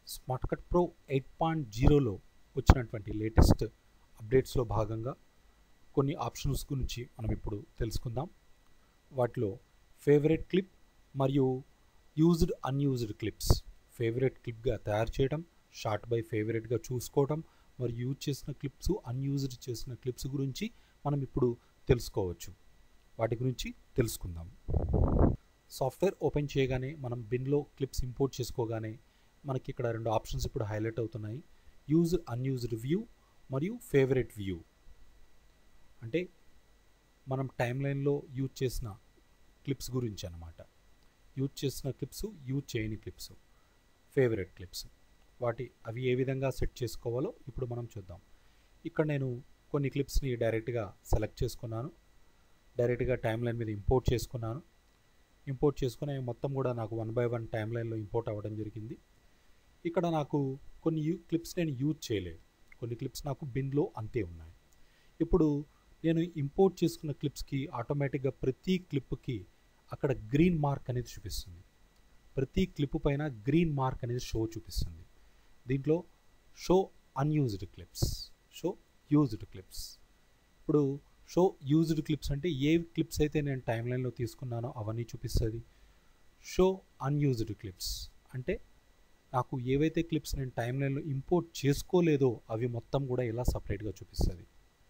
smart cut pro eight point జీరోలో వచ్చినటువంటి latest అప్డేట్స్లో భాగంగా కొన్ని ఆప్షన్స్ గురించి మనం ఇప్పుడు తెలుసుకుందాం వాటిలో ఫేవరెట్ క్లిప్ మరియు యూజ్డ్ అన్యూజ్డ్ క్లిప్స్ ఫేవరెట్ క్లిప్గా తయారు చేయడం షార్ట్ బై ఫేవరెట్గా చూసుకోవడం మరియు యూజ్ చేసిన క్లిప్స్ అన్యూజ్డ్ చేసిన క్లిప్స్ గురించి మనం ఇప్పుడు తెలుసుకోవచ్చు వాటి గురించి తెలుసుకుందాం సాఫ్ట్వేర్ ఓపెన్ చేయగానే మనం బిన్లో క్లిప్స్ ఇంపోర్ట్ చేసుకోగానే మనకి ఇక్కడ రెండు ఆప్షన్స్ ఇప్పుడు హైలైట్ అవుతున్నాయి యూజ్ అన్యూజ్డ్ వ్యూ మరియు ఫేవరెట్ వ్యూ అంటే మనం టైం లైన్లో యూజ్ చేసిన క్లిప్స్ గురించి అనమాట యూజ్ చేసిన క్లిప్స్ యూజ్ చేయని క్లిప్స్ ఫేవరెట్ క్లిప్స్ వాటి అవి ఏ విధంగా సెట్ చేసుకోవాలో ఇప్పుడు మనం చూద్దాం ఇక్కడ నేను కొన్ని క్లిప్స్ని డైరెక్ట్గా సెలెక్ట్ చేసుకున్నాను డైరెక్ట్గా టైం లైన్ మీద ఇంపోర్ట్ చేసుకున్నాను ఇంపోర్ట్ చేసుకుని అవి మొత్తం కూడా నాకు one by one timeline import అవ్వడం జరిగింది ఇక్కడ నాకు కొన్ని యూ క్లిప్స్ నేను యూజ్ చేయలేదు కొన్ని క్లిప్స్ నాకు బిన్లో అంతే ఉన్నాయి ఇప్పుడు నేను ఇంపోర్ట్ చేసుకున్న క్లిప్స్కి ఆటోమేటిక్గా ప్రతి క్లిప్కి అక్కడ గ్రీన్ మార్క్ అనేది చూపిస్తుంది ప్రతి క్లిప్ పైన గ్రీన్ మార్క్ అనేది షో చూపిస్తుంది దీంట్లో show unused clips show used clips ఇప్పుడు షో యూజ్డ్ క్లిప్స్ అంటే ఏ క్లిప్స్ అయితే నేను టైం లైన్లో తీసుకున్నానో అవన్నీ చూపిస్తుంది షో అన్యూజ్డ్ క్లిప్స్ అంటే నాకు ఏవైతే క్లిప్స్ నేను టైం లైన్లో ఇంపోర్ట్ చేసుకోలేదో అవి మొత్తం కూడా ఇలా సపరేట్గా చూపిస్తుంది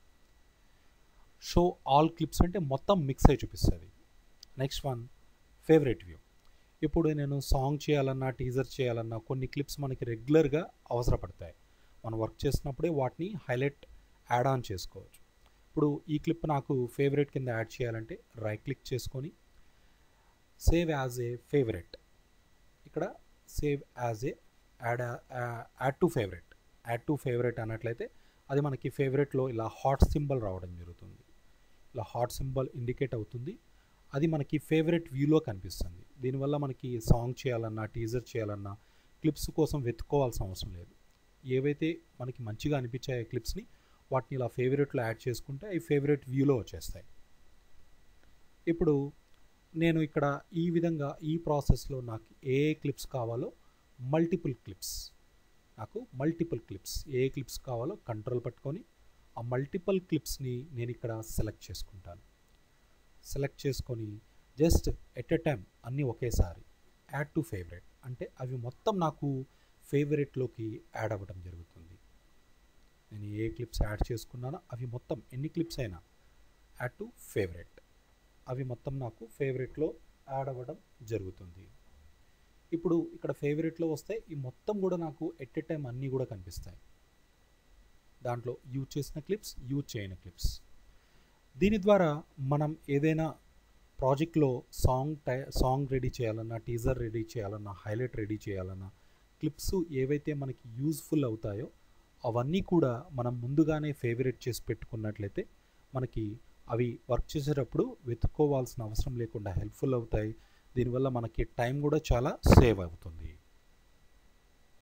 షో ఆల్ క్లిప్స్ అంటే మొత్తం మిక్స్ అయి చూపిస్తుంది నెక్స్ట్ వన్ ఫేవరెట్ వ్యూ ఇప్పుడు నేను సాంగ్ చేయాలన్నా టీజర్ చేయాలన్నా కొన్ని క్లిప్స్ మనకి రెగ్యులర్గా అవసరపడతాయి మనం వర్క్ చేసినప్పుడే వాటిని హైలైట్ యాడ్ ఆన్ చేసుకోవచ్చు ఇప్పుడు ఈ క్లిప్ నాకు ఫేవరెట్ కింద యాడ్ చేయాలంటే రైట్ క్లిక్ చేసుకొని సేవ్ యాజ్ ఏ ఫేవరెట్ ఇక్కడ save as a add add to favourite add to favourite అన్నట్లయితే అది మనకి ఫేవరెట్లో ఇలా హాట్ సింబల్ రావడం జరుగుతుంది ఇలా హాట్ సింబల్ ఇండికేట్ అవుతుంది అది మనకి ఫేవరెట్ వ్యూలో కనిపిస్తుంది దీనివల్ల మనకి సాంగ్ చేయాలన్నా టీజర్ చేయాలన్నా క్లిప్స్ కోసం వెతుక్కోవాల్సిన అవసరం లేదు ఏవైతే మనకి మంచిగా అనిపించాయో క్లిప్స్ని వాటిని ఇలా ఫేవరెట్లో యాడ్ చేసుకుంటే అవి ఫేవరెట్ వ్యూలో వచ్చేస్తాయి ఇప్పుడు నేను ఇక్కడ ఈ విధంగా ఈ ప్రాసెస్లో నాకు ఏ క్లిప్స్ కావాలో మల్టిపుల్ క్లిప్స్ నాకు మల్టిపుల్ క్లిప్స్ ఏ క్లిప్స్ కావాలో కంట్రోల్ పట్టుకొని ఆ మల్టిపుల్ క్లిప్స్ని నేను ఇక్కడ సెలెక్ట్ చేసుకుంటాను సెలెక్ట్ చేసుకొని జస్ట్ ఎట్ ఎ టైం అన్నీ ఒకేసారి యాడ్ టు ఫేవరెట్ అంటే అవి మొత్తం నాకు ఫేవరెట్లోకి యాడ్ అవ్వడం జరుగుతుంది నేను ఏ క్లిప్స్ యాడ్ చేసుకున్నానో అవి మొత్తం ఎన్ని క్లిప్స్ అయినా యాడ్ టు ఫేవరెట్ అవి మొత్తం నాకు ఫేవరెట్లో యాడ్ అవ్వడం జరుగుతుంది ఇప్పుడు ఇక్కడ ఫేవరెట్లో వస్తే ఈ మొత్తం కూడా నాకు ఎట్ ఎ టైం అన్నీ కూడా కనిపిస్తాయి దాంట్లో యూజ్ చేసిన క్లిప్స్ యూజ్ చేయని క్లిప్స్ దీని ద్వారా మనం ఏదైనా ప్రాజెక్ట్లో సాంగ్ టై సాంగ్ రెడీ చేయాలన్నా టీజర్ రెడీ చేయాలన్నా హైలైట్ రెడీ చేయాలన్నా క్లిప్స్ ఏవైతే మనకి యూజ్ఫుల్ అవుతాయో అవన్నీ కూడా మనం ముందుగానే ఫేవరెట్ చేసి పెట్టుకున్నట్లయితే మనకి అవి వర్క్ చేసేటప్పుడు వెతుక్కోవాల్సిన అవసరం లేకుండా హెల్ప్ఫుల్ అవుతాయి దీనివల్ల మనకి టైం కూడా చాలా సేవ్ అవుతుంది